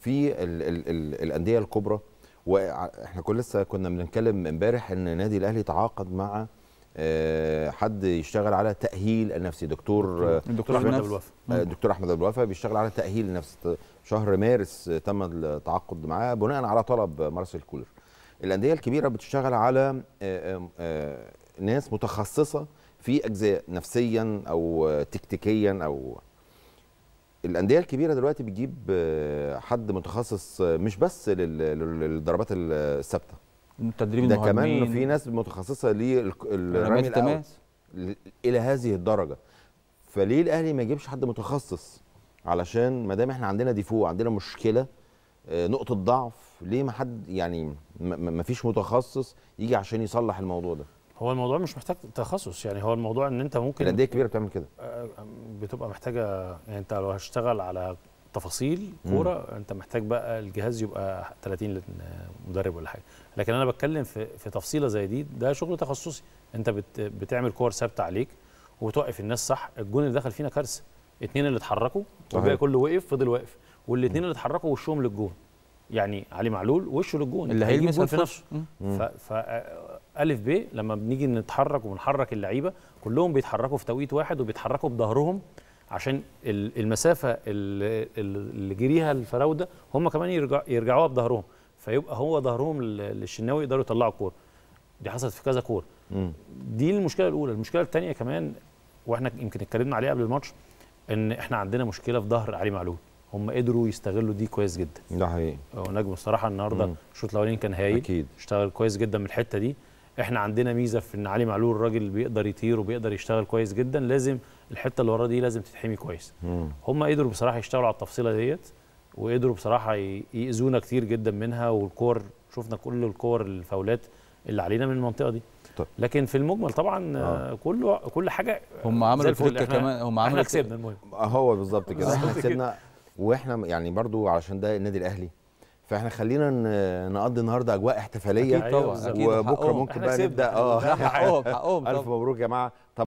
في ال ال ال الانديه الكبرى واحنا كل لسه كنا بنتكلم امبارح ان النادي الاهلي تعاقد مع آه، حد يشتغل على تاهيل النفسي دكتور آه، الدكتور أحمد احمد نفس. الوفا آه، دكتور احمد ابو الوفا بيشتغل على تاهيل النفسي ت- شهر مارس آه، تم التعاقد معاه بناء على طلب مارسيل كولر الانديه الكبيره بتشتغل على آه، آه، آه، ناس متخصصه في اجزاء نفسيا او آه، تكتيكيا او الانديه الكبيره دلوقتي بتجيب آه، حد متخصص آه، مش بس لل- لل- للضربات الثابته تدريب ده المهاجمين كمان في ناس متخصصه للرمي رمية الاوت التماس ل- الى هذه الدرجه فليه الاهلي ما يجيبش حد متخصص علشان ما دام احنا عندنا ديفو عندنا مشكله آه، نقطه ضعف ليه ما حد يعني م- م- ما فيش متخصص يجي عشان يصلح الموضوع ده هو الموضوع مش محتاج تخصص يعني هو الموضوع ان انت ممكن الانديه الكبيره بتعمل كده آه، بتبقى محتاجه يعني انت لو هتشتغل على تفاصيل كوره انت محتاج بقى الجهاز يبقى 30 مدرب ولا حاجه لكن انا بتكلم في في تفصيله زي دي ده شغل تخصصي انت بت بتعمل كور ثابته عليك وبتوقف الناس صح الجون اللي دخل فينا كارثه اتنين اللي اتحركوا والباقي صحيح. كله وقف فضل واقف والاثنين اللي اتحركوا وشهم للجون يعني علي معلول وشه للجون اللي هيجيب هيلمس جون في هيخش. نفسه مم. ف, ف الف ب لما بنيجي نتحرك وبنحرك اللعيبه كلهم بيتحركوا في توقيت واحد وبيتحركوا بظهرهم عشان ال- المسافه اللي, اللي جريها الفراوده هم كمان يرجع يرجعوها بظهرهم فيبقى هو ظهرهم لل- للشناوي يقدروا يطلعوا كوره دي حصلت في كذا كوره مم. دي المشكله الاولى المشكله الثانيه كمان واحنا يمكن اتكلمنا عليها قبل الماتش ان احنا عندنا مشكله في ظهر علي معلول هم قدروا يستغلوا دي كويس جدا ده حقيقي هو نجم الصراحه النهارده مم. الشوط الاولاني كان هايل اكيد اشتغل كويس جدا من الحته دي احنا عندنا ميزه في ان علي معلول راجل بيقدر يطير وبيقدر يشتغل كويس جدا لازم الحته اللي وراه دي لازم تتحمي كويس مم. هم قدروا بصراحه يشتغلوا على التفصيله ديت وقدروا بصراحه ي- يأذونا كتير جدا منها والكور شفنا كل الكور الفاولات اللي علينا من المنطقه دي طيب. لكن في المجمل طبعا آه. كله كل حاجه هم زي عملوا الفل. تريكه احنا- كمان هم احنا عملوا كسبنا المهم هو بالظبط كده احنا بالظبط كسبنا واحنا يعني برضو علشان ده النادي الاهلي فاحنا خلينا ن- نقضي النهارده اجواء احتفاليه اكيد أيوة طبعا بالظبط. اكيد وبكره حقهم. ممكن احنا بقى كسبنا. نبدا اه لا، حقهم حقهم الف طبعا مبروك يا جماعه